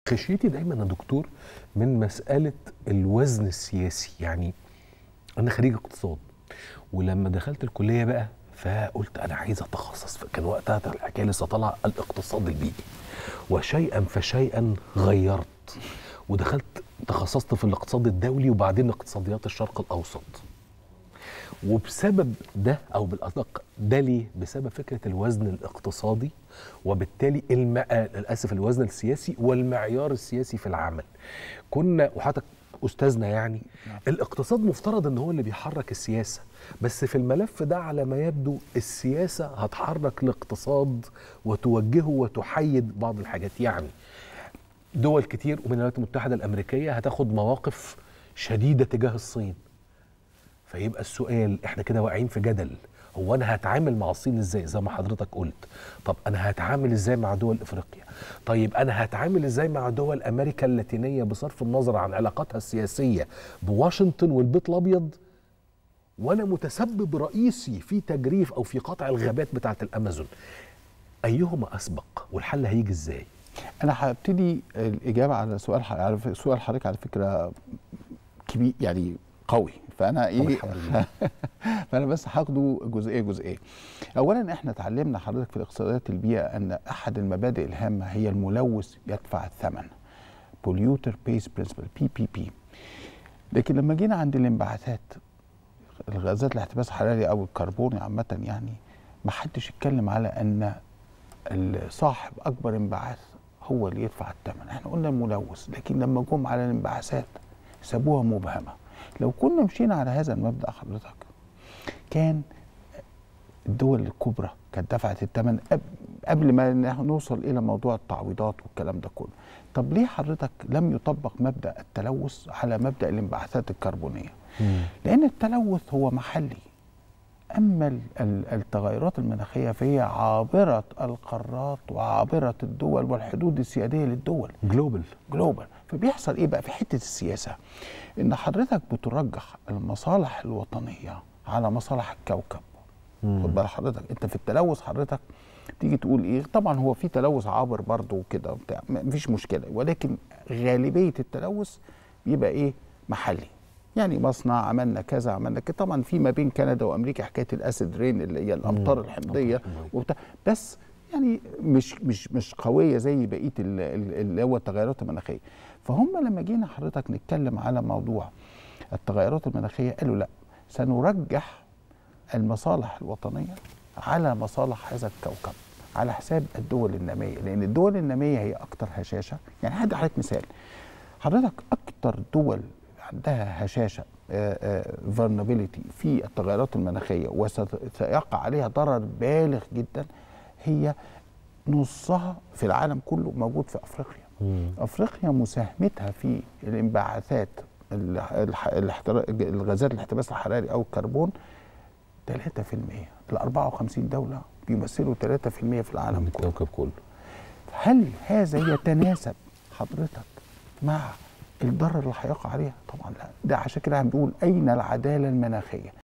خشيتي دايما يا دكتور من مساله الوزن السياسي يعني انا خريج اقتصاد ولما دخلت الكليه بقى فقلت انا عايز اتخصص كان وقتها الحكايه لسه طالعه الاقتصاد البيئي وشيئا فشيئا غيرت ودخلت تخصصت في الاقتصاد الدولي وبعدين اقتصاديات الشرق الاوسط وبسبب ده او بالادق ده ليه؟ بسبب فكره الوزن الاقتصادي وبالتالي الم... للاسف الوزن السياسي والمعيار السياسي في العمل. كنا وحضرتك استاذنا يعني الاقتصاد مفترض ان هو اللي بيحرك السياسه بس في الملف ده على ما يبدو السياسه هتحرك الاقتصاد وتوجهه وتحيد بعض الحاجات يعني دول كتير ومن الولايات المتحده الامريكيه هتاخد مواقف شديده تجاه الصين فيبقى السؤال احنا كده واقعين في جدل هو انا هتعامل مع الصين ازاي زي ما حضرتك قلت طب انا هتعامل ازاي مع دول افريقيا طيب انا هتعامل ازاي مع دول امريكا اللاتينيه بصرف النظر عن علاقاتها السياسيه بواشنطن والبيت الابيض وانا متسبب رئيسي في تجريف او في قطع الغابات بتاعه الامازون ايهما اسبق والحل هيجي ازاي انا هبتدي الاجابه على سؤال على سؤال حضرتك على فكره كبير يعني قوي فانا ايه فانا بس هاخده جزئيه جزئيه اولا احنا اتعلمنا حضرتك في الاقتصاديات البيئه ان احد المبادئ الهامه هي الملوث يدفع الثمن polluter pays principle بي بي بي لكن لما جينا عند الانبعاثات الغازات الاحتباس الحراري او الكربون عامه يعني ما حدش اتكلم على ان صاحب اكبر انبعاث هو اللي يدفع الثمن احنا قلنا الملوث لكن لما جم على الانبعاثات سابوها مبهمه لو كنا مشينا على هذا المبدا حضرتك كان الدول الكبرى كانت دفعت الثمن قبل ما نوصل الى موضوع التعويضات والكلام ده كله طب ليه حضرتك لم يطبق مبدا التلوث على مبدا الانبعاثات الكربونيه مم. لان التلوث هو محلي اما التغيرات المناخيه فهي عابره القارات وعابره الدول والحدود السياديه للدول جلوبال جلوبال فبيحصل ايه بقى في حته السياسه ان حضرتك بترجح المصالح الوطنيه على مصالح الكوكب خد بال حضرتك انت في التلوث حضرتك تيجي تقول ايه طبعا هو في تلوث عابر برضه وكده وبتاع مفيش مشكله ولكن غالبيه التلوث بيبقى ايه محلي يعني مصنع عملنا كذا عملنا كذا طبعا في ما بين كندا وامريكا حكايه الاسيد رين اللي هي الامطار الحمضيه وبتاع بس يعني مش مش مش قويه زي بقيه اللي هو التغيرات المناخيه فهم لما جينا حضرتك نتكلم على موضوع التغيرات المناخيه قالوا لا سنرجح المصالح الوطنيه على مصالح هذا الكوكب على حساب الدول الناميه لان الدول الناميه هي اكثر هشاشه يعني هدي حضرتك مثال حضرتك اكثر دول عندها هشاشه فولنربيليتي في التغيرات المناخيه وسيقع عليها ضرر بالغ جدا هي نصها في العالم كله موجود في افريقيا مم. افريقيا مساهمتها في الانبعاثات الغازات الاحتباس الحراري او الكربون 3% ال 54 دوله بيمثلوا 3% في العالم كله الكوكب كله هل هذا يتناسب حضرتك مع الضرر اللي هيقع عليها طبعا لا ده عشان كده هنقول اين العداله المناخيه